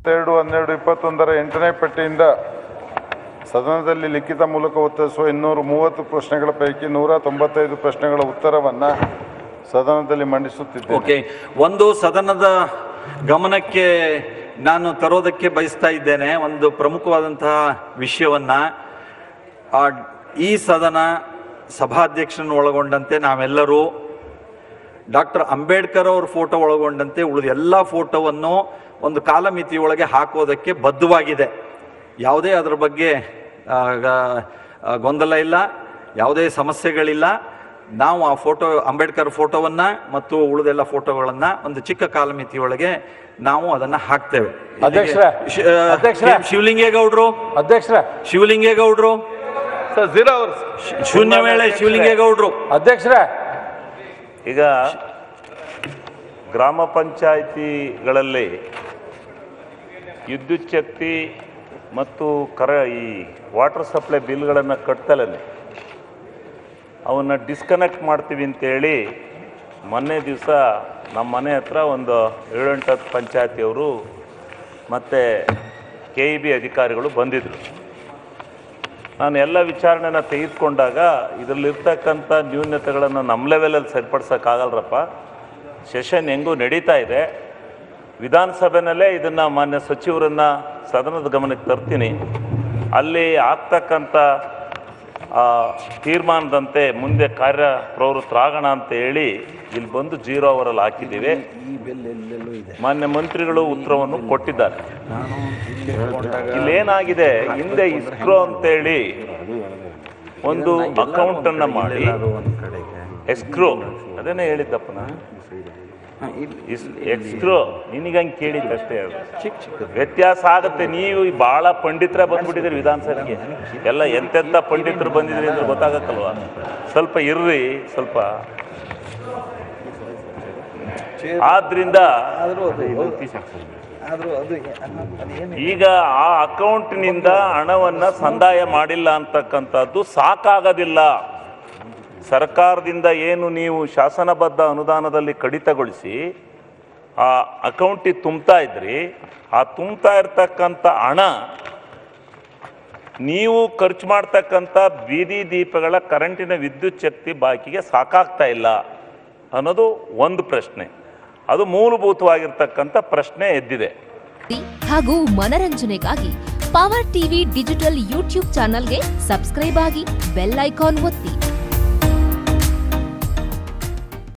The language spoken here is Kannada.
ಇಪ್ಪತ್ತೆರಡು ಹನ್ನೆರಡು ಇಪ್ಪತ್ತೊಂದರ ಎಂಟನೇ ಪಟ್ಟಿಯಿಂದ ಸದನದಲ್ಲಿ ಲಿಖಿತ ಮೂಲಕ ಉತ್ತರಿಸುವ ಇನ್ನೂರು ಮೂವತ್ತು ಪ್ರಶ್ನೆಗಳ ಪೈಕಿ ನೂರ ತೊಂಬತ್ತೈದು ಪ್ರಶ್ನೆಗಳ ಉತ್ತರವನ್ನು ಸದನದಲ್ಲಿ ಮಂಡಿಸುತ್ತಿದ್ದೇನೆ ಓಕೆ ಒಂದು ಸದನದ ಗಮನಕ್ಕೆ ನಾನು ತರೋದಕ್ಕೆ ಬಯಸ್ತಾ ಇದ್ದೇನೆ ಒಂದು ಪ್ರಮುಖವಾದಂತಹ ವಿಷಯವನ್ನ ಆ, ಈ ಸದನ ಸಭಾಧ್ಯಕ್ಷರನ್ನು ಒಳಗೊಂಡಂತೆ ನಾವೆಲ್ಲರೂ ಡಾಕ್ಟರ್ ಅಂಬೇಡ್ಕರ್ ಅವ್ರ ಫೋಟೋ ಒಳಗೊಂಡಂತೆ ಉಳಿದ ಎಲ್ಲ ಫೋಟೋವನ್ನು ಒಂದು ಕಾಲಮಿತಿಯೊಳಗೆ ಹಾಕೋದಕ್ಕೆ ಬದ್ಧವಾಗಿದೆ ಯಾವುದೇ ಅದರ ಬಗ್ಗೆ ಆ, ಗ- ಆ, ಗೊಂದಲ ಇಲ್ಲ ಯಾವುದೇ ಸಮಸ್ಯೆಗಳಿಲ್ಲ ನಾವು ಆ ಫೋಟೋ ಅಂಬೇಡ್ಕರ್ ಫೋಟೋವನ್ನ ಮತ್ತು ಉಳಿದೆಲ್ಲ ಫೋಟೋಗಳನ್ನ ಒಂದು ಚಿಕ್ಕ ಕಾಲಮಿತಿಯೊಳಗೆ ನಾವು ಅದನ್ನ ಹಾಕ್ತೇವೆ ಅಧ್ಯಕ್ಷರೇ, ಶಿ- ಆ, ಅಧ್ಯಕ್ಷರೇ. ಶಿವಲಿಂಗೇಗೌಡ್ರು ಅಧ್ಯಕ್ಷರೇ ಶಿವಲಿಂಗೇಗೌಡ್ರು ಸರ್ ಜೀರೋ ಅವರ್ಸ್ ಶೂನ್ಯ ವೇಳೆ ಶಿವಲಿಂಗೇಗೌಡ್ರು ಅಧ್ಯಕ್ಷರೇ ಈಗ ಗ್ರಾಮ ಪಂಚಾಯಿತಿಗಳಲ್ಲಿ ವಿದ್ಯುತ್ ಶಕ್ತಿ ಮತ್ತು ಕರ ಈ ವಾಟರ್ ಸಪ್ಲೈ ಬಿಲ್ಗಳನ್ನು ಕಟ್ತಲೇ ಅವನ್ನ ಡಿಸ್ಕನೆಕ್ಟ್ ಮಾಡ್ತೀವಿ ಅಂತೇಳಿ ಮೊನ್ನೆ ದಿವಸ ನಮ್ಮ ಮನೆ ಹತ್ರ ಒಂದು ಏಳೆಂಟು ಹತ್ತು ಪಂಚಾಯತಿಯವರು ಮತ್ತು ಕೆ ಇ ಬಿ ಅಧಿಕಾರಿಗಳು ಬಂದಿದ್ದರು ನಾನು ಎಲ್ಲ ವಿಚಾರಣೆನ ತೆಗೆದುಕೊಂಡಾಗ ಇದರಲ್ಲಿರ್ತಕ್ಕಂಥ ನ್ಯೂನ್ಯತೆಗಳನ್ನು ನಮ್ಮ ಲೆವೆಲಲ್ಲಿ ಸರಿಪಡಿಸೋಕ್ಕಾಗಲ್ರಪ್ಪ ಸೆಷನ್ ಹೆಂಗೂ ನಡೀತಾ ಇದೆ ವಿಧಾನಸಭೆನಲ್ಲೇ ಇದನ್ನು ಮಾನ್ಯ ಸಚಿವರನ್ನು ಸದನದ ಗಮನಕ್ಕೆ ತರ್ತೀನಿ ಅಲ್ಲಿ ಆಗ್ತಕ್ಕಂಥ ಆ, ತೀರ್ಮಾನದಂತೆ ಮುಂದೆ ಕಾರ್ಯ ಪ್ರವೃತ್ತರಾಗೋಣ ಅಂತ ಹೇಳಿ ಇಲ್ಲಿ ಬಂದು ಜೀರೋ ಅವರಲ್ಲಿ ಹಾಕಿದ್ದೀವಿ ಮಾನ್ಯ ಮಂತ್ರಿಗಳು ಉತ್ತರವನ್ನು ಕೊಟ್ಟಿದ್ದಾರೆ ಇಲ್ಲೇನಾಗಿದೆ ಹಿಂದೆ ಇಸ್ರೋ ಅಂತೇಳಿ ಒಂದು ಅಕೌಂಟನ್ನು ಮಾಡಿ ಎಸ್ಕ್ರೋ ಅದನ್ನೇ ಹೇಳಿದ್ದಪ್ಪ ನಾನು ಎಕ್ಸ್ಕ್ರೋ ನಿನಗಂಗೆ ಕೇಳಿದ್ದಷ್ಟೇ ಅದು ವ್ಯತ್ಯಾಸ ಆಗುತ್ತೆ ನೀವು ಭಾಳ ಪಂಡಿತರ ಬಂದ್ಬಿಟ್ಟಿದ್ದೀರಿ ವಿಧಾನಸಭೆಗೆ ಎಲ್ಲ ಎಂತೆಂಥ ಪಂಡಿತರು ಬಂದಿದ್ದೀರಿ ಅಂದ್ರೆ ಗೊತ್ತಾಗತ್ತಲ್ವಾ ಸ್ವಲ್ಪ ಇರ್ರಿ ಸ್ವಲ್ಪ ಆದ್ರಿಂದ ಈಗ ಆ ಅಕೌಂಟ್ನಿಂದ ಹಣವನ್ನ ಸಂದಾಯ ಮಾಡಿಲ್ಲ ಅಂತಕ್ಕಂಥದ್ದು ಸಾಕಾಗೋದಿಲ್ಲ ಸರ್ಕಾರದಿಂದ ಏನು ನೀವು ಶಾಸನಬದ್ಧ ಅನುದಾನದಲ್ಲಿ ಕಡಿತಗೊಳಿಸಿ ಆ ಅಕೌಂಟಿಗೆ ತುಂಬ್ತಾ ಇದ್ರಿ ಆ ತುಂಬ್ತಾ ಇರ್ತಕ್ಕಂಥ ಹಣ ನೀವು ಖರ್ಚು ಮಾಡ್ತಕ್ಕಂಥ ಬೀದಿ ದೀಪಗಳ ಕರೆಂಟಿನ ವಿದ್ಯುತ್ ಶಕ್ತಿ ಬಾಕಿಗೆ ಸಾಕಾಗ್ತಾ ಇಲ್ಲ ಅನ್ನೋದು ಒಂದು ಪ್ರಶ್ನೆ ಅದು ಮೂಲಭೂತವಾಗಿರ್ತಕ್ಕಂಥ ಪ್ರಶ್ನೆ ಎದ್ದಿದೆ ಹಾಗೂ ಮನರಂಜನೆಗಾಗಿ ಪವರ್ ಟಿವಿ ಡಿಜಿಟಲ್ ಯೂಟ್ಯೂಬ್ ಚಾನಲ್ಗೆ ಸಬ್ಸ್ಕ್ರೈಬ್ ಆಗಿ ಬೆಲ್ ಐಕಾನ್ ಒತ್ತಿ